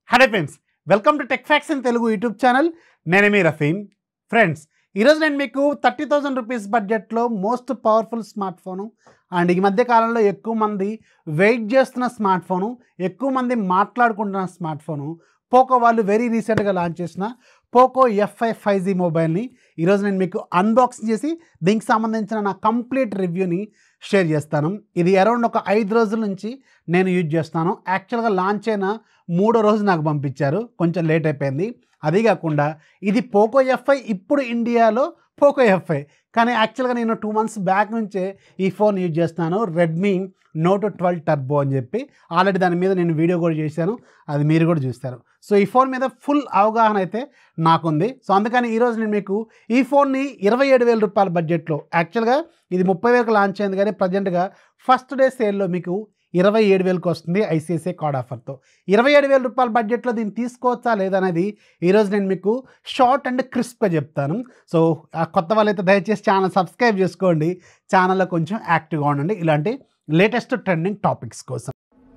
hello friends welcome to tech facts in Telugu YouTube channel నేను మీ Rafeem friends ఈరోజు నేను మీకు థర్టీ థౌజండ్ రూపీస్ బడ్జెట్లో most powerful smart phone and ఈ మధ్య కాలంలో ఎక్కువ మంది వెయిట్ చేస్తున్న స్మార్ట్ ఫోను ఎక్కువ మంది మాట్లాడుకుంటున్న స్మార్ట్ ఫోను పోకో వాళ్ళు వెరీ రీసెంట్గా లాంచ్ చేసిన పోకో ఎఫ్ఐ ఫైవ్ జీ మొబైల్ని ఈరోజు నేను మీకు అన్బాక్సింగ్ చేసి దీనికి సంబంధించిన నా కంప్లీట్ రివ్యూని షేర్ చేస్తాను ఇది అరౌండ్ ఒక ఐదు రోజుల నుంచి నేను యూజ్ చేస్తాను యాక్చువల్గా లాంచ్ అయిన మూడో రోజు నాకు పంపించారు కొంచెం లేట్ అయిపోయింది అది కాకుండా ఇది పోకో ఎఫ్ఐ ఇప్పుడు ఇండియాలో పోకో ఎఫ్ఐ కానీ యాక్చువల్గా నేను టూ మంత్స్ బ్యాక్ నుంచే ఈ ఫోన్ యూజ్ చేస్తున్నాను రెడ్మీ నోట్ ట్వెల్వ్ టర్బో అని చెప్పి ఆల్రెడీ దాని మీద నేను వీడియో కూడా చేశాను అది మీరు కూడా చూస్తారు సో ఈ ఫోన్ మీద ఫుల్ అవగాహన అయితే నాకుంది సో అందుకని ఈరోజు నేను మీకు ఈ ఫోన్ని ఇరవై ఏడు వేల రూపాయల బడ్జెట్లో యాక్చువల్గా ఇది ముప్పై వేలకు లాంచ్ అయింది కానీ ప్రజెంట్గా ఫస్ట్ డే సేల్లో మీకు ఇరవై ఏడు వేలకు వస్తుంది ఐసిఐసిఐ కార్డ్ ఆఫర్తో ఇరవై ఏడు వేల రూపాయల బడ్జెట్లో దీన్ని తీసుకోవచ్చా లేదనేది ఈరోజు నేను మీకు షార్ట్ అండ్ క్రిస్ప్గా చెప్తాను సో ఆ కొత్త వాళ్ళైతే దయచేసి ఛానల్ సబ్స్క్రైబ్ చేసుకోండి ఛానల్లో కొంచెం యాక్టివ్గా ఉండండి ఇలాంటి లేటెస్ట్ ట్రెండింగ్ టాపిక్స్ కోసం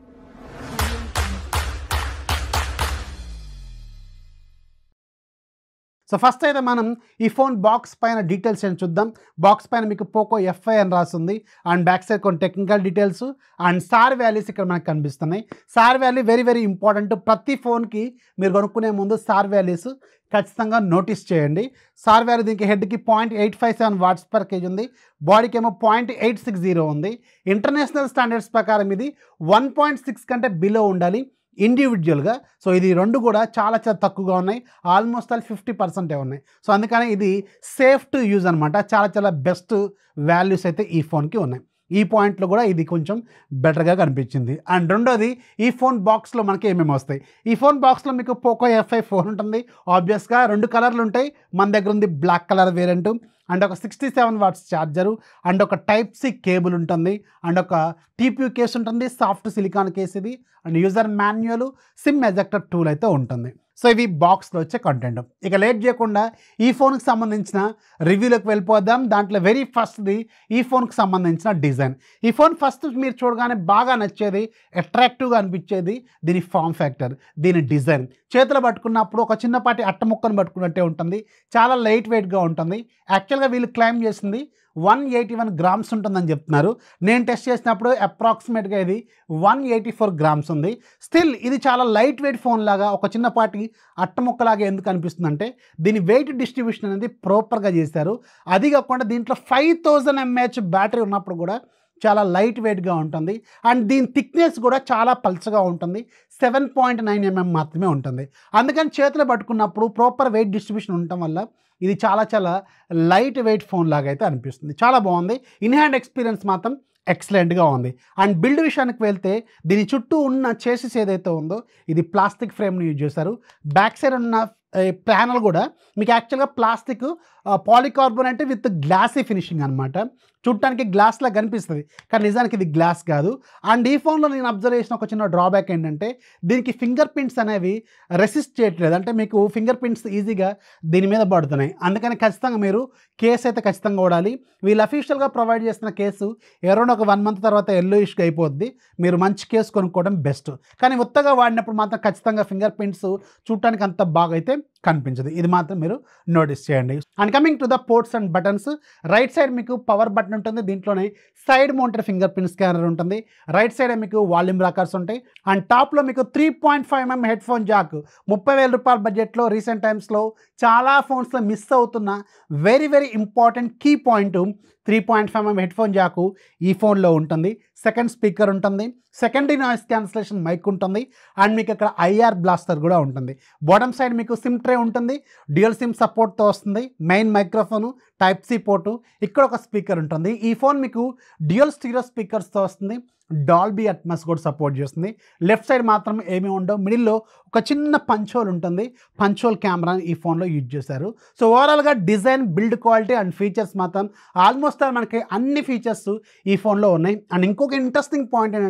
సో ఫస్ట్ అయితే మనం ఈ ఫోన్ బాక్స్ పైన డీటెయిల్స్ ఏంటి చూద్దాం బాక్స్ పైన మీకు పోకో ఎఫ్ఐ అని రాస్తుంది అండ్ బ్యాక్ సైడ్ కొన్ని technical details and SAR values ఇక్కడ మనకు కనిపిస్తున్నాయి SAR value very very important ప్రతి ఫోన్కి మీరు కొనుక్కునే ముందు సార్ వాల్యూస్ ఖచ్చితంగా నోటీస్ చేయండి సార్ వాల్యూ దీనికి హెడ్కి point eight five seven watts per kg ఉంది బాడీకి ఏమో పాయింట్ ఎయిట్ సిక్స్ జీరో ఉంది ఇంటర్నేషనల్ స్టాండర్డ్స్ ప్రకారం ఇది వన్ పాయింట్ సిక్స్ కంటే బిలో ఉండాలి ఇండివిజువల్గా సో ఇది రెండు కూడా చాలా చాలా తక్కువగా ఉన్నాయి ఆల్మోస్ట్ ఆల్ ఫిఫ్టీ పర్సెంటే ఉన్నాయి సో అందుకని ఇది సేఫ్ టు యూజ్ అనమాట చాలా చాలా బెస్ట్ వాల్యూస్ అయితే ఈ ఫోన్కి ఉన్నాయి ఈ పాయింట్లో కూడా ఇది కొంచెం బెటర్గా కనిపించింది అండ్ రెండోది ఈ ఫోన్ బాక్స్లో మనకి ఏమేమి వస్తాయి ఈ ఫోన్ బాక్స్లో మీకు పోకో ఎఫ్ఐ ఫోన్ ఉంటుంది ఆబ్వియస్గా రెండు కలర్లు ఉంటాయి మన దగ్గర ఉంది బ్లాక్ కలర్ వేరియంట్ అండ్ ఒక sixty seven watts charger and ఒక టైప్ సి కేబుల్ ఉంటుంది అండ్ ఒక టీపీయూ కేస్ ఉంటుంది సాఫ్ట్ సిలికాన్ కేస్ ఇది and user manual SIM ejector tool అయితే ఉంటుంది సో ఇవి బాక్స్లో వచ్చే కంటెంట్ ఇక లేట్ చేయకుండా ఈ ఫోన్కి సంబంధించిన రివ్యూలోకి వెళ్ళిపోదాం దాంట్లో వెరీ ఫస్ట్ది ఈ ఫోన్కి సంబంధించిన డిజైన్ ఈ ఫోన్ ఫస్ట్ మీరు చూడగానే బాగా నచ్చేది అట్రాక్టివ్గా అనిపించేది దీని ఫామ్ ఫ్యాక్టర్ దీని డిజైన్ చేతిలో పట్టుకున్నప్పుడు ఒక చిన్నపాటి అట్ట ముక్కను పట్టుకున్నట్టే ఉంటుంది చాలా లైట్ వెయిట్గా ఉంటుంది యాక్చువల్గా వీళ్ళు క్లైమ్ చేసింది వన్ ఎయిటీ వన్ గ్రామ్స్ ఉంటుందని చెప్తున్నారు నేను టెస్ట్ చేసినప్పుడు అప్రాక్సిమేట్గా ఇది వన్ ఎయిటీ ఫోర్ గ్రామ్స్ ఉంది స్టిల్ ఇది చాలా లైట్ వెయిట్ ఫోన్ లాగా ఒక చిన్నపాటి అట్టముక్కలాగా ఎందుకు అనిపిస్తుందంటే దీని వెయిట్ డిస్ట్రిబ్యూషన్ అనేది ప్రాపర్గా చేశారు అది కాకుండా దీంట్లో ఫైవ్ థౌజండ్ ఎంఏహెచ్ బ్యాటరీ ఉన్నప్పుడు కూడా చాలా లైట్ వెయిట్గా ఉంటుంది అండ్ దీని థిక్నెస్ కూడా చాలా పల్చగా ఉంటుంది సెవెన్ పాయింట్ నైన్ ఎంఎం మాత్రమే ఉంటుంది అందుకని చేతిలో పట్టుకున్నప్పుడు ప్రాపర్ వెయిట్ డిస్ట్రిబ్యూషన్ ఉండటం వల్ల ఇది చాలా చాలా లైట్ వెయిట్ ఫోన్ లాగా అయితే అనిపిస్తుంది చాలా బాగుంది ఇన్ హ్యాండ్ ఎక్స్పీరియన్స్ మాత్రం ఎక్సలెంట్గా ఉంది అండ్ బిల్డ్ విషయానికి వెళ్తే దీని చుట్టూ ఉన్న చేసెస్ ఏదైతే ఉందో ఇది ప్లాస్టిక్ ఫ్రేమ్ని యూజ్ చేశారు బ్యాక్ సైడ్ ఉన్న ప్యానల్ కూడా మీకు యాక్చువల్గా plastic polycarbonate with glossy finishing అనమాట చూడటానికి గ్లాస్లా కనిపిస్తుంది కానీ నిజానికి ఇది గ్లాస్ కాదు అండ్ ఈ ఫోన్లో నేను అబ్జర్వ్ చేసిన ఒక చిన్న డ్రాబ్యాక్ ఏంటంటే దీనికి ఫింగర్ ప్రింట్స్ అనేవి రెసిస్ట్ చేయట్లేదు అంటే మీకు ఫింగర్ ప్రింట్స్ ఈజీగా దీని మీద పడుతున్నాయి అందుకని ఖచ్చితంగా మీరు కేసు అయితే ఖచ్చితంగా వాడాలి వీళ్ళు అఫీషియల్గా ప్రొవైడ్ చేస్తున్న కేసు అరౌండ్ ఒక వన్ మంత్ తర్వాత ఎల్లోయిష్గా అయిపోద్ది మీరు మంచి కేసు కొనుక్కోవడం బెస్ట్ కానీ ఉత్తగా వాడినప్పుడు మాత్రం ఖచ్చితంగా ఫింగర్ ప్రింట్స్ చూడటానికి అంత బాగా అయితే కనిపించదు ఇది మాత్రం మీరు నోటీస్ చేయండి and coming to the ports and buttons right side మీకు పవర్ బటన్ ఉంటుంది దీంట్లోనే side mounted finger print scanner ఉంటుంది రైట్ సైడ్ మీకు వాల్యూమ్ రాకర్స్ ఉంటాయి అండ్ టాప్లో మీకు three point five mm headphone jack ముప్పై వేల రూపాయల బడ్జెట్లో రీసెంట్ టైమ్స్లో చాలా ఫోన్స్లో మిస్ అవుతున్న very very important key point three point five mm headphone jack ఈ ఫోన్లో ఉంటుంది సెకండ్ స్పీకర్ ఉంటుంది సెకండరీ నాయిస్ క్యాన్సలేషన్ మైక్ ఉంటుంది అండ్ మీకు ఇక్కడ ఐఆర్ బ్లాస్టర్ కూడా ఉంటుంది బాటమ్ సైడ్ మీకు సిమ్ ట్రే ఉంటుంది డ్యూయల్ సిమ్ సపోర్ట్తో వస్తుంది main microphone type C port ఇక్కడ ఒక స్పీకర్ ఉంటుంది ఈ ఫోన్ మీకు డ్యూయల్ స్టీరియో స్పీకర్స్తో వస్తుంది డాల్బీ అట్మస్ కూడా సపోర్ట్ చేస్తుంది లెఫ్ట్ సైడ్ మాత్రం ఏమీ ఉండవు మిడిల్లో ఒక చిన్న పంచోల్ ఉంటుంది పంచోల్ కెమెరా ఈ ఫోన్లో యూజ్ చేశారు సో ఓవరాల్గా design build quality and features మాత్రం ఆల్మోస్ట్ మనకి అన్ని ఫీచర్స్ ఈ ఫోన్లో ఉన్నాయి అండ్ ఇంకొక ఇంట్రెస్టింగ్ పాయింట్ ఏంటంటే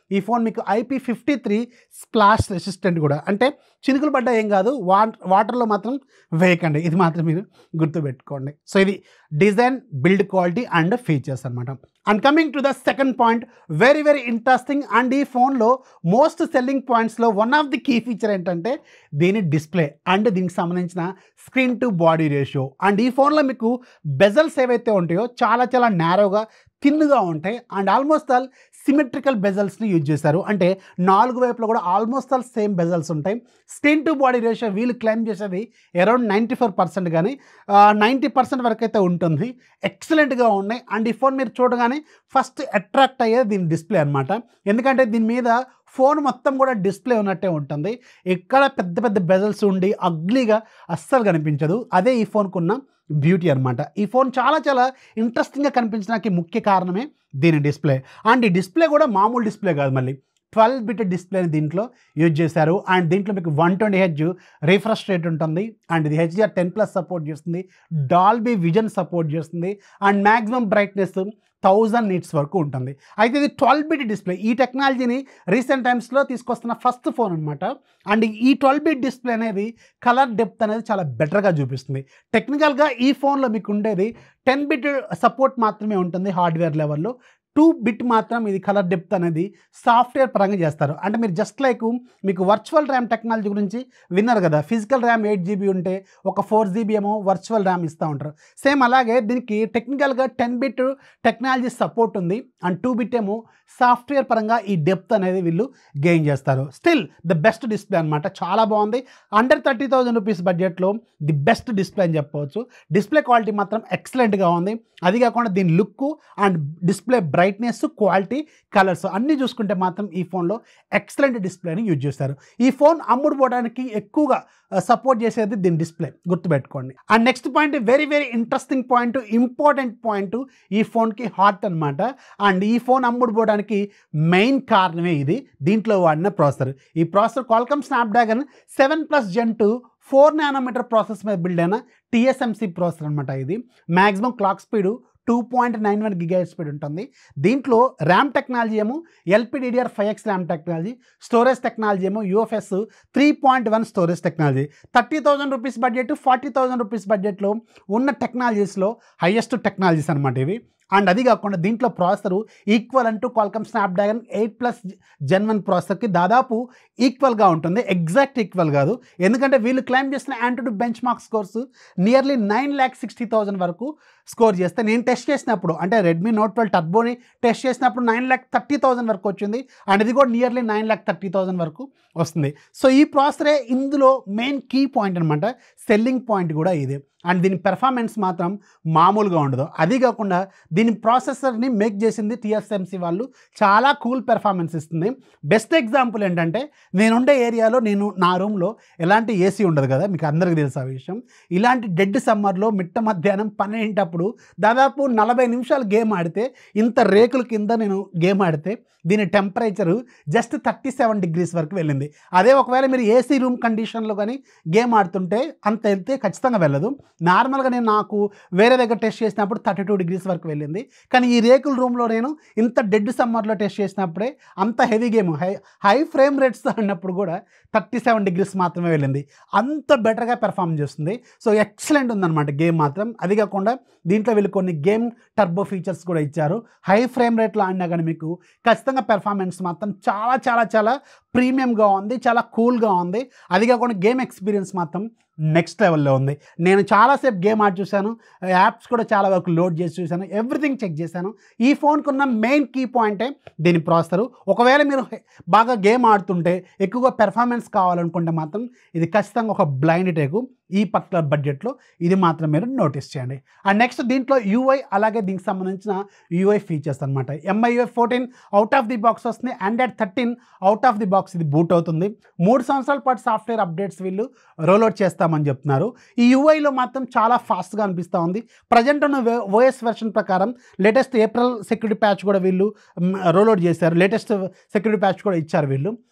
ఈ ఫోన్ మీకు IP fifty three splash resistant కూడా అంటే చినుకులు పడ్డా ఏం కాదు వా వాటర్లో మాత్రం వేయకండి ఇది మాత్రం మీరు గుర్తుపెట్టుకోండి సో ఇది design build quality and features అనమాట and coming to the second point very very interesting and ఈ ఫోన్లో మోస్ట్ సెల్లింగ్ పాయింట్స్లో one of the key feature ఏంటంటే దీని డిస్ప్లే అండ్ దీనికి సంబంధించిన screen to body ratio and ఈ ఫోన్లో మీకు బెజల్స్ ఏవైతే ఉంటాయో చాలా చాలా నేరోగా థిన్గా ఉంటాయి అండ్ ఆల్మోస్ట్ ఆల్ సిమెట్రికల్ బెజల్స్ని యూజ్ చేశారు అంటే నాలుగు వైపులో కూడా ఆల్మోస్ట్ ఆల్ సేమ్ బెజల్స్ ఉంటాయి స్క్రీన్ టు బాడీ రేషియో వీళ్ళు క్లైమ్ చేసేది అరౌండ్ నైంటీ ఫోర్ పర్సెంట్ కానీ నైంటీ పర్సెంట్ వరకు అయితే ఉంటుంది ఎక్సలెంట్గా ఉన్నాయి అండ్ ఈ ఫోన్ మీరు చూడగానే ఫస్ట్ అట్రాక్ట్ అయ్యేది దీని డిస్ప్లే అనమాట ఎందుకంటే దీని మీద ఫోన్ మొత్తం కూడా డిస్ప్లే ఉన్నట్టే ఉంటుంది ఎక్కడ పెద్ద పెద్ద బెజల్స్ ఉండి అగ్లీగా అస్సలు కనిపించదు అదే ఈ ఫోన్కు ఉన్న బ్యూటీ అనమాట ఈ ఫోన్ చాలా చాలా ఇంట్రెస్టింగ్గా కనిపించడానికి ముఖ్య కారణమే దీని డిస్ప్లే అండ్ ఈ డిస్ప్లే కూడా మామూలు డిస్ప్లే కాదు మళ్ళీ ట్వెల్వ్ బిట్ డిస్ప్లేని దీంట్లో యూజ్ చేశారు అండ్ దీంట్లో మీకు one twenty H refresh rate ఉంటుంది అండ్ ఇది హెచ్డిఆర్ టెన్ ప్లస్ సపోర్ట్ చేస్తుంది డాల్బీ విజన్ సపోర్ట్ చేస్తుంది and maximum brightness thousand nits వరకు ఉంటుంది అయితే ఇది ట్వెల్వ్ బిట్ డిస్ప్లే ఈ టెక్నాలజీని రీసెంట్ టైమ్స్లో తీసుకొస్తున్న ఫస్ట్ ఫోన్ అనమాట అండ్ ఈ ట్వెల్వ్ బిట్ డిస్ప్లే అనేది కలర్ డెప్త్ అనేది చాలా బెటర్గా చూపిస్తుంది టెక్నికల్గా ఈ ఫోన్లో మీకు ఉండేది టెన్ బిట్ సపోర్ట్ మాత్రమే ఉంటుంది హార్డ్వేర్ లెవెల్లో టూ బిట్ మాత్రం ఇది కలర్ డెప్త్ అనేది సాఫ్ట్వేర్ పరంగా చేస్తారు అంటే మీరు జస్ట్ లైక్ మీకు వర్చువల్ ర్యామ్ టెక్నాలజీ గురించి విన్నారు కదా ఫిజికల్ ర్యామ్ ఎయిట్ జీబీ ఉంటే ఒక ఫోర్ జీబీ ఏమో వర్చువల్ ర్యామ్ ఇస్తూ ఉంటారు సేమ్ అలాగే దీనికి టెక్నికల్గా టెన్ బిట్ టెక్నాలజీ సపోర్ట్ ఉంది అండ్ టూ బిట్ ఏమో సాఫ్ట్వేర్ పరంగా ఈ డెప్త్ అనేది వీళ్ళు గెయిన్ చేస్తారు స్టిల్ ద బెస్ట్ డిస్ప్లే అనమాట చాలా బాగుంది అండర్ థర్టీ థౌజండ్ రూపీస్ బడ్జెట్లో ది బెస్ట్ డిస్ప్లే అని చెప్పవచ్చు డిస్ప్లే క్వాలిటీ మాత్రం ఎక్సలెంట్గా ఉంది అది కాకుండా దీని look and display brightness quality colours అన్నీ చూసుకుంటే మాత్రం ఈ ఫోన్లో ఎక్సలెంట్ డిస్ప్లేని యూజ్ చేస్తారు ఈ ఫోన్ అమ్ముడు పోవడానికి ఎక్కువగా సపోర్ట్ చేసేది దీని డిస్ప్లే గుర్తుపెట్టుకోండి and next point very very interesting point important point ఈ ఫోన్కి హార్ట్ అనమాట అండ్ ఈ ఫోన్ అమ్ముడు పోవడానికి మెయిన్ కారణమే ఇది దీంట్లో వాడిన ప్రాసెసర్ ఈ processor Qualcomm Snapdragon seven plus gen two four nanometer process మీద బిల్డ్ అయిన టీఎస్ఎంసీ ప్రాసెసర్ అనమాట ఇది maximum clock speed two point nine one giga speed ఉంటుంది దీంట్లో ర్యామ్ టెక్నాలజీ ఏమో LPDDR five X RAM technology storage technology ఏమో UFS three point one storage technology thirty thousand rupees budget forty thousand rupees బడ్జెట్లో ఉన్న టెక్నాలజీస్లో highest technologies అనమాట ఇవి and అది కాకుండా దీంట్లో ప్రాసెసర్ ఈక్వల్ అంటూ Qualcomm Snapdragon eight plus gen one ప్రాసెసర్కి దాదాపు ఈక్వల్గా ఉంటుంది ఎగ్జాక్ట్ ఈక్వల్ కాదు ఎందుకంటే వీళ్ళు క్లైమ్ చేసిన AnTuTu benchmark scores nearly nine lakh sixty thousand వరకు స్కోర్ చేస్తే నేను టెస్ట్ చేసినప్పుడు అంటే రెడ్మీ నోట్ ట్వెల్వ్ టర్బోని టెస్ట్ చేసినప్పుడు నైన్ ల్యాక్ థర్టీ థౌసండ్ వరకు వచ్చింది అండ్ ఇది కూడా nearly nine lakh thirty thousand వరకు వస్తుంది సో ఈ ప్రాసెసరే ఇందులో మెయిన్ కీ పాయింట్ అనమాట సెల్లింగ్ పాయింట్ కూడా ఇదే అండ్ దీని పెర్ఫార్మెన్స్ మాత్రం మామూలుగా ఉండదు అది కాకుండా దీని ప్రాసెసర్ని మేక్ చేసింది టీఎస్ఎంసీ వాళ్ళు చాలా కూల్ పెర్ఫార్మెన్స్ ఇస్తుంది బెస్ట్ ఎగ్జాంపుల్ ఏంటంటే నేనుండే ఏరియాలో నేను నా రూమ్లో ఎలాంటి ఏసీ ఉండదు కదా మీకు అందరికీ తెలుసు ఆ విషయం ఇలాంటి డెడ్ సమ్మర్లో మిట్ట మధ్యాహ్నం పన్నెంటప్పుడు దాదాపు నలభై నిమిషాలు గేమ్ ఆడితే ఇంత రేకుల కింద నేను గేమ్ ఆడితే దీని temperature just thirty seven degrees వరకు వెళ్ళింది అదే ఒకవేళ మీరు ఏసీ రూమ్ కండిషన్లో కానీ గేమ్ ఆడుతుంటే అంత వెళ్తే ఖచ్చితంగా వెళ్ళదు నార్మల్గా నేను నాకు వేరే దగ్గర టెస్ట్ చేసినప్పుడు థర్టీ టూ డిగ్రీస్ వరకు వెళ్ళింది కానీ ఈ రేకుల రూమ్లో నేను ఇంత డెడ్ సమ్మర్లో టెస్ట్ చేసినప్పుడే అంత heavy game high high frame rates అన్నప్పుడు కూడా థర్టీ సెవెన్ డిగ్రీస్ మాత్రమే వెళ్ళింది అంత బెటర్గా పెర్ఫామ్ చేస్తుంది సో ఎక్సలెంట్ ఉందన్నమాట గేమ్ మాత్రం అది కాకుండా దీంట్లో వీళ్ళు కొన్ని గేమ్ టర్బో ఫీచర్స్ కూడా ఇచ్చారు హై ఫ్రేమ్ రేట్లో ఆడినా కానీ మీకు ఖచ్చితంగా పెర్ఫార్మెన్స్ మాత్రం చాలా చాలా చాలా ప్రీమియంగా ఉంది చాలా కూల్గా ఉంది అది కాకుండా గేమ్ ఎక్స్పీరియన్స్ మాత్రం నెక్స్ట్ లెవెల్లో ఉంది నేను చాలాసేపు గేమ్ ఆడి చూశాను యాప్స్ కూడా చాలా వరకు లోడ్ చేసి చూశాను ఎవ్రీథింగ్ చెక్ చేశాను ఈ ఫోన్కి ఉన్న మెయిన్ కీ పాయింటే దీని ప్రాసెసరు ఒకవేళ మీరు బాగా గేమ్ ఆడుతుంటే ఎక్కువగా పెర్ఫార్మెన్స్ కావాలనుకుంటే మాత్రం ఇది ఖచ్చితంగా ఒక బ్లైండ్ టేకు ఈ పర్టికులర్ బడ్జెట్లో ఇది మాత్రం మీరు నోటీస్ చేయండి అండ్ నెక్స్ట్ దీంట్లో యూఐ అలాగే దీనికి సంబంధించిన యూఐ ఫీచర్స్ అనమాట MI fourteen out of the box వస్తుంది Android thirteen out of the box ఇది బూట్ అవుతుంది మూడు సంవత్సరాల పాటు సాఫ్ట్వేర్ అప్డేట్స్ వీళ్ళు రోల్అవుట్ చేస్తామని చెప్తున్నారు ఈ యూఐలో మాత్రం చాలా ఫాస్ట్గా అనిపిస్తూ ఉంది ప్రజెంట్ ఉన్న ఓఎస్ వెర్షన్ ప్రకారం లేటెస్ట్ ఏప్రిల్ సెక్యూరిటీ ప్యాచ్ కూడా వీళ్ళు రోల్అవుట్ చేశారు లేటెస్ట్ సెక్యూరిటీ ప్యాచ్ కూడా ఇచ్చారు వీళ్ళు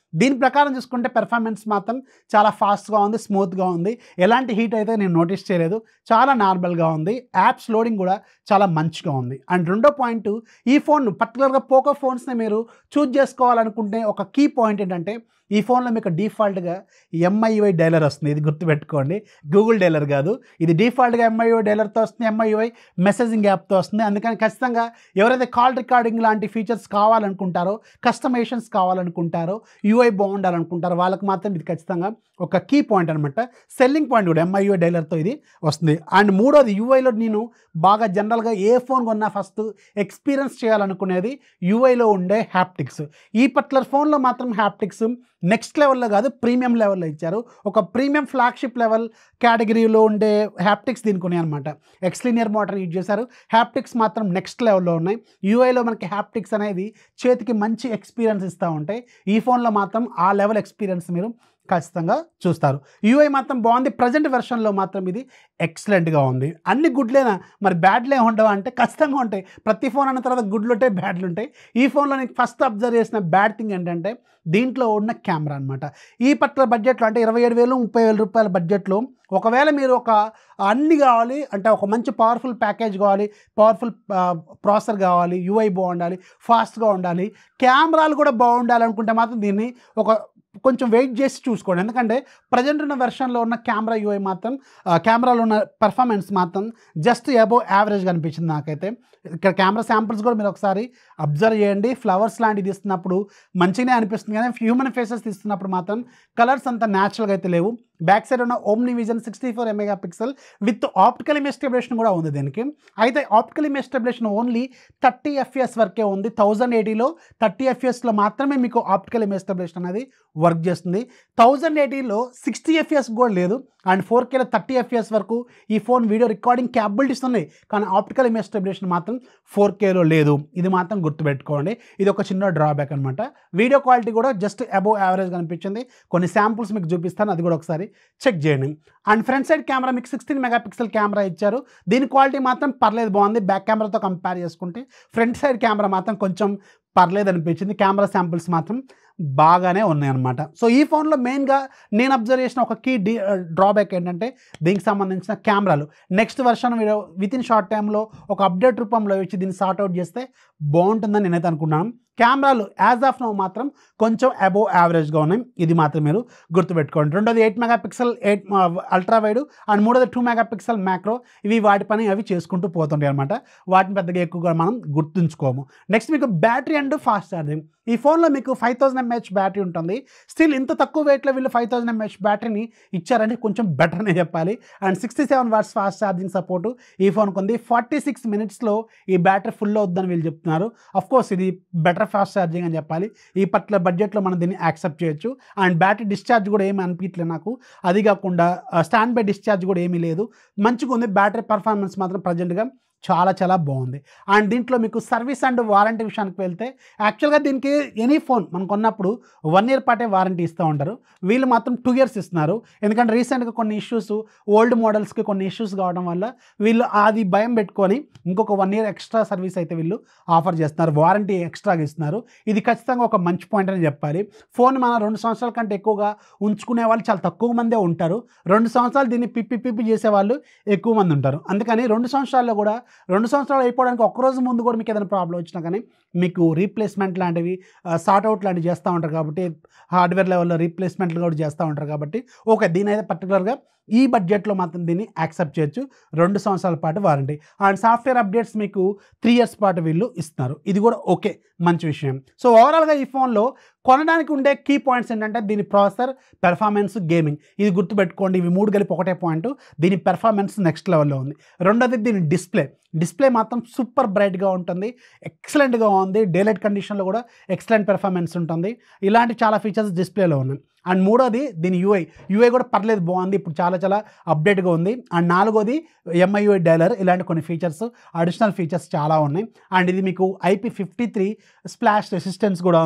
దీని ప్రకారం చూసుకుంటే పెర్ఫార్మెన్స్ మాత్రం చాలా ఫాస్ట్గా ఉంది స్మూత్గా ఉంది ఎలాంటి హీట్ అయితే నేను నోటీస్ చేయలేదు చాలా నార్మల్గా ఉంది యాప్స్ లోడింగ్ కూడా చాలా మంచిగా ఉంది అండ్ రెండో పాయింట్ ఈ ఫోన్ పర్టికులర్గా పోకో ఫోన్స్ని మీరు చూజ్ చేసుకోవాలనుకుంటే ఒక కీ పాయింట్ ఏంటంటే ఈ ఫోన్లో మీకు డిఫాల్ట్గా ఎంఐయుఐ డైలర్ వస్తుంది ఇది గుర్తుపెట్టుకోండి గూగుల్ డైలర్ కాదు ఇది డిఫాల్ట్గా ఎంఐయుఐ డైలర్తో వస్తుంది ఎంఐయుఐ మెసేజింగ్ యాప్తో వస్తుంది అందుకని ఖచ్చితంగా ఎవరైతే కాల్ రికార్డింగ్ లాంటి ఫీచర్స్ కావాలనుకుంటారో కస్టమైజేషన్స్ కావాలనుకుంటారో యూఐ బాగుండాలనుకుంటారో వాళ్ళకి మాత్రం ఇది ఖచ్చితంగా ఒక కీ పాయింట్ అనమాట సెల్లింగ్ పాయింట్ కూడా ఎంఐయుఐ డైలర్తో ఇది వస్తుంది అండ్ మూడోది యూఐలో నేను బాగా జనరల్గా ఏ ఫోన్ కొన్నా ఫస్ట్ ఎక్స్పీరియన్స్ చేయాలనుకునేది యూఐలో ఉండే హ్యాప్టిక్స్ ఈ పర్టికులర్ ఫోన్లో మాత్రం హ్యాప్టిక్స్ నెక్స్ట్ లెవెల్లో కాదు ప్రీమియం లెవెల్లో ఇచ్చారు ఒక ప్రీమియం ఫ్లాగ్షిప్ లెవెల్ కేటగిరీలో ఉండే హ్యాప్టిక్స్ దీనికి ఉన్నాయి అనమాట ఎక్స్లీనియర్ మోటార్ యూజ్ చేశారు హ్యాప్టిక్స్ మాత్రం నెక్స్ట్ లెవెల్లో ఉన్నాయి యూఐలో మనకి హ్యాప్టిక్స్ అనేది చేతికి మంచి ఎక్స్పీరియన్స్ ఇస్తూ ఉంటాయి ఈ ఫోన్లో మాత్రం ఆ లెవెల్ ఎక్స్పీరియన్స్ మీరు ఖచ్చితంగా చూస్తారు యూఐ మాత్రం బాగుంది ప్రజెంట్ వెర్షన్లో మాత్రం ఇది ఎక్సలెంట్గా ఉంది అన్ని గుడ్లేనా మరి బ్యాడ్లే ఉండవా అంటే ఖచ్చితంగా ఉంటాయి ప్రతి ఫోన్ అన్న తర్వాత గుడ్లు ఉంటాయి బ్యాడ్లు ఉంటాయి ఈ ఫోన్లో నేను ఫస్ట్ అబ్జర్వ్ చేసిన బ్యాడ్ థింగ్ ఏంటంటే దీంట్లో ఉన్న కెమెరా అనమాట ఈ పర్టికులర్ బడ్జెట్లో అంటే ఇరవై ఏడు వేలు ముప్పై వేల రూపాయల బడ్జెట్లో ఒకవేళ మీరు ఒక అన్ని కావాలి అంటే ఒక మంచి పవర్ఫుల్ ప్యాకేజ్ కావాలి పవర్ఫుల్ ప్రాసెసర్ కావాలి యూఐ బాగుండాలి ఫాస్ట్గా ఉండాలి కెమెరాలు కూడా బాగుండాలి అనుకుంటే మాత్రం దీన్ని ఒక కొంచెం వెయిట్ చేసి చూసుకోండి ఎందుకంటే ప్రజెంట్ ఉన్న వెర్షన్లో ఉన్న కెమెరా యూఐ మాత్రం కెమెరాలో ఉన్న పర్ఫార్మెన్స్ మాత్రం జస్ట్ అబౌవ్ యావరేజ్గా అనిపించింది నాకైతే ఇక్కడ కెమెరా శాంపిల్స్ కూడా మీరు ఒకసారి అబ్జర్వ్ చేయండి ఫ్లవర్స్ లాంటివి తీస్తున్నప్పుడు మంచిగానే అనిపిస్తుంది కానీ హ్యూమన్ ఫేసెస్ తీస్తున్నప్పుడు మాత్రం కలర్స్ అంత న్యాచురల్గా అయితే లేవు బ్యాక్ సైడ్ ఉన్న Omni vision sixty four megapixel with optical image stabilisation కూడా ఉంది దీనికి అయితే optical image stabilisation only thirty FS వరకే ఉంది థౌజండ్ ఎయిటీలో థర్టీ ఎఫ్ఎస్లో మాత్రమే మీకు ఆప్టికల్ ఇమేజ్ స్టెబిలేషన్ అనేది వర్క్ చేస్తుంది థౌజండ్ ఎయిటీలో సిక్స్టీ ఎఫ్ఎస్ కూడా లేదు అండ్ ఫోర్ కేలో థర్టీ ఎఫ్ఎస్ వరకు ఈ ఫోన్ వీడియో రికార్డింగ్ క్యాపబిలిటీస్ ఉన్నాయి కానీ ఆప్టికల్ ఇమేజ్ స్టెబిలేషన్ మాత్రం ఫోర్ కేలో లేదు ఇది మాత్రం గుర్తుపెట్టుకోండి ఇది ఒక చిన్న డ్రాబ్యాక్ అనమాట వీడియో క్వాలిటీ కూడా జస్ట్ అబోవ్ యావరేజ్ కనిపించింది కొన్ని శాంపుల్స్ మీకు చూపిస్తాను అది కూడా ఒకసారి చెక్ చేయండి అండ్ ఫ్రంట్ సైడ్ కెమెరా మీకు సిక్స్టీన్ మెగాపిక్సెల్ కెమెరా ఇచ్చారు దీని క్వాలిటీ మాత్రం పర్లేదు బాగుంది బ్యాక్ కెమెరాతో కంపేర్ చేసుకుంటే ఫ్రంట్ సైడ్ కెమెరా మాత్రం కొంచెం పర్లేదు అనిపించింది కెమెరా శాంపుల్స్ మాత్రం బాగానే ఉన్నాయన్నమాట సో ఈ ఫోన్లో మెయిన్గా నేను అబ్జర్వ్ చేసిన ఒక కీ డి డ్రాబ్యాక్ ఏంటంటే దీనికి సంబంధించిన కెమెరాలు next version with in short టైంలో ఒక అప్డేట్ రూపంలో వచ్చి దీన్ని సార్ట్ అవుట్ చేస్తే బాగుంటుందని నేనైతే అనుకున్నాను కెమెరాలు యాజ్ ఆఫ్ నో మాత్రం కొంచెం అబోవ్ యావరేజ్గా ఉన్నాయి ఇది మాత్రం మీరు గుర్తుపెట్టుకోండి రెండోది eight megapixel eight ultra wide and మూడోది టూ మెగా పిక్సెల్ మ్యాక్రో ఇవి వాటి పని అవి చేసుకుంటూ పోతుంటాయి అనమాట వాటిని పెద్దగా ఎక్కువగా మనం గుర్తుంచుకోము నెక్స్ట్ మీకు బ్యాటరీ అండ్ ఫాస్ట్ ఛార్జింగ్ ఈ ఫోన్లో మీకు ఫైవ్ థౌసండ్ ఎంహెచ్ బ్యాటరీ ఉంటుంది స్టిల్ ఇంత తక్కువ వెయిట్లో వీళ్ళు ఫైవ్ థౌసండ్ ఎంహెచ్ బ్యాటరీని ఇచ్చారంటే కొంచెం బెటర్నే చెప్పాలి and sixty seven watts fast charging support ఈ ఫోన్కి ఉంది ఫార్టీ సిక్స్ మినిట్స్లో ఈ బ్యాటరీ ఫుల్ అవుద్దని వీళ్ళు చెప్తున్నారు అఫ్ కోర్స్ ఇది బెటర్ ఫాస్ట్ ఛార్జింగ్ అని చెప్పాలి ఈ పర్టికులర్ బడ్జెట్లో మనం దీన్ని యాక్సెప్ట్ చేయొచ్చు అండ్ బ్యాటరీ డిశ్చార్జ్ కూడా ఏమీ అనిపించలేదు నాకు అది కాకుండా స్టాండ్ బై డిశ్చార్జ్ కూడా ఏమీ లేదు మంచిగా ఉంది బ్యాటరీ పర్ఫార్మెన్స్ మాత్రం ప్రజెంట్గా చాలా చాలా బాగుంది అండ్ దీంట్లో మీకు సర్వీస్ అండ్ వారంటీ విషయానికి వెళ్తే యాక్చువల్గా దీనికి ఎనీ ఫోన్ మనం కొన్నప్పుడు వన్ ఇయర్ పాటే వారంటీ ఇస్తూ ఉంటారు వీళ్ళు మాత్రం టూ ఇయర్స్ ఇస్తున్నారు ఎందుకంటే రీసెంట్గా కొన్ని ఇష్యూస్ ఓల్డ్ మోడల్స్కి కొన్ని ఇష్యూస్ కావడం వల్ల వీళ్ళు అది భయం పెట్టుకొని ఇంకొక వన్ ఇయర్ ఎక్స్ట్రా సర్వీస్ అయితే వీళ్ళు ఆఫర్ చేస్తున్నారు వారంటీ ఎక్స్ట్రాగా ఇస్తున్నారు ఇది ఖచ్చితంగా ఒక మంచి పాయింట్ అని చెప్పాలి ఫోన్ మన రెండు సంవత్సరాల కంటే ఎక్కువగా ఉంచుకునే వాళ్ళు చాలా తక్కువ మందే ఉంటారు రెండు సంవత్సరాలు దీన్ని పిప్పి పిప్పి చేసే వాళ్ళు ఎక్కువ మంది ఉంటారు అందుకని రెండు సంవత్సరాల్లో కూడా రెండు సంవత్సరాలు అయిపోవడానికి ఒక్కరోజు ముందు కూడా మీకు ఏదైనా ప్రాబ్లం వచ్చినా కానీ మీకు రీప్లేస్మెంట్ లాంటివి సార్ట్ అవుట్ లాంటివి చేస్తూ ఉంటారు కాబట్టి హార్డ్వేర్ లెవెల్లో రీప్లేస్మెంట్లు కూడా చేస్తూ ఉంటారు కాబట్టి ఓకే దీని అయితే పర్టికులర్గా ఈ బడ్జెట్లో మాత్రం దీన్ని యాక్సెప్ట్ చేయొచ్చు రెండు సంవత్సరాల పాటు వారంటీ అండ్ సాఫ్ట్వేర్ అప్డేట్స్ మీకు త్రీ ఇయర్స్ పాటు వీళ్ళు ఇస్తున్నారు ఇది కూడా ఓకే మంచి విషయం సో ఓవరాల్గా ఈ ఫోన్లో కొనడానికి ఉండే కీ పాయింట్స్ ఏంటంటే దీని ప్రాసెసర్ పెర్ఫార్మెన్స్ గేమింగ్ ఇది గుర్తుపెట్టుకోండి ఇవి మూడు కలిపి ఒకటే పాయింట్ దీని పెర్ఫార్మెన్స్ నెక్స్ట్ లెవెల్లో ఉంది రెండోది దీని డిస్ప్లే డిస్ప్లే మాత్రం సూపర్ బ్రైట్గా ఉంటుంది ఎక్సలెంట్గా ఉంది డేలైట్ కండిషన్లో కూడా ఎక్సలెంట్ పెర్ఫార్మెన్స్ ఉంటుంది ఇలాంటి చాలా ఫీచర్స్ డిస్ప్లేలో ఉన్నాయి అండ్ మూడోది దీని యూఐ యూఐ కూడా పర్లేదు బాగుంది ఇప్పుడు చాలా చాలా అప్డేట్గా ఉంది అండ్ నాలుగోది ఎంఐయుఐ డైలర్ ఇలాంటి కొన్ని ఫీచర్స్ అడిషనల్ ఫీచర్స్ చాలా ఉన్నాయి అండ్ ఇది మీకు IP fifty three splash resistance కూడా ఉంది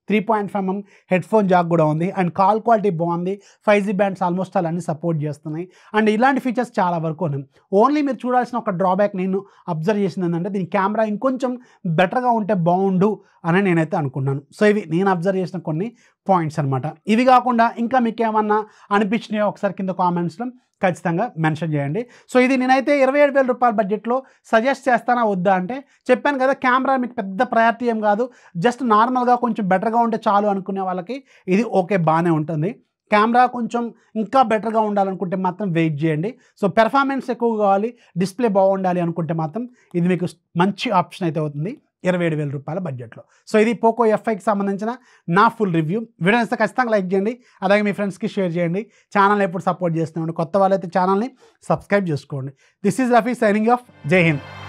three point five mm headphone jack కూడా ఉంది అండ్ కాల్ క్వాలిటీ బాగుంది five G bands almost all అన్ని సపోర్ట్ చేస్తున్నాయి అండ్ ఇలాంటి ఫీచర్స్ చాలా వరకు ఉన్నాయి ఓన్లీ మీరు చూడాల్సిన ఒక డ్రాబ్యాక్ నేను అబ్జర్వ్ చేసింది ఏంటంటే దీని కెమెరా ఇంకొంచెం బెటర్గా ఉంటే బాగుండు అని నేనైతే అనుకున్నాను సో ఇవి నేను అబ్జర్వ్ చేసిన కొన్ని పాయింట్స్ అనమాట ఇవి కాకుండా ఇంకా మీకు ఏమన్నా అనిపించినాయో ఒకసారి కింద కామెంట్స్లో ఖచ్చితంగా మెన్షన్ చేయండి సో ఇది నేనైతే ఇరవై ఏడు వేల రూపాయల బడ్జెట్లో సజెస్ట్ చేస్తానా వద్దా అంటే చెప్పాను కదా కెమెరా మీకు పెద్ద ప్రయారిటీ ఏం కాదు జస్ట్ నార్మల్గా కొంచెం బెటర్గా ఉంటే చాలు అనుకునే వాళ్ళకి ఇది ఓకే బాగానే ఉంటుంది కెమెరా కొంచెం ఇంకా బెటర్గా ఉండాలనుకుంటే మాత్రం వెయిట్ చేయండి సో పెర్ఫార్మెన్స్ ఎక్కువ కావాలి డిస్ప్లే బాగుండాలి అనుకుంటే మాత్రం ఇది మీకు మంచి ఆప్షన్ అయితే అవుతుంది ఇరవై ఏడు వేల రూపాయల బడ్జెట్లో సో ఇది పోకో ఎఫ్ఐకి సంబంధించిన నా ఫుల్ రివ్యూ వీడియో నచ్చితే ఖచ్చితంగా లైక్ చేయండి అలాగే మీ ఫ్రెండ్స్కి షేర్ చేయండి ఛానల్ ఎప్పుడు సపోర్ట్ చేస్తున్నాండి కొత్త వాళ్ళైతే ఛానల్ని సబ్స్క్రైబ్ చేసుకోండి this is Rafi signing off జై హింద్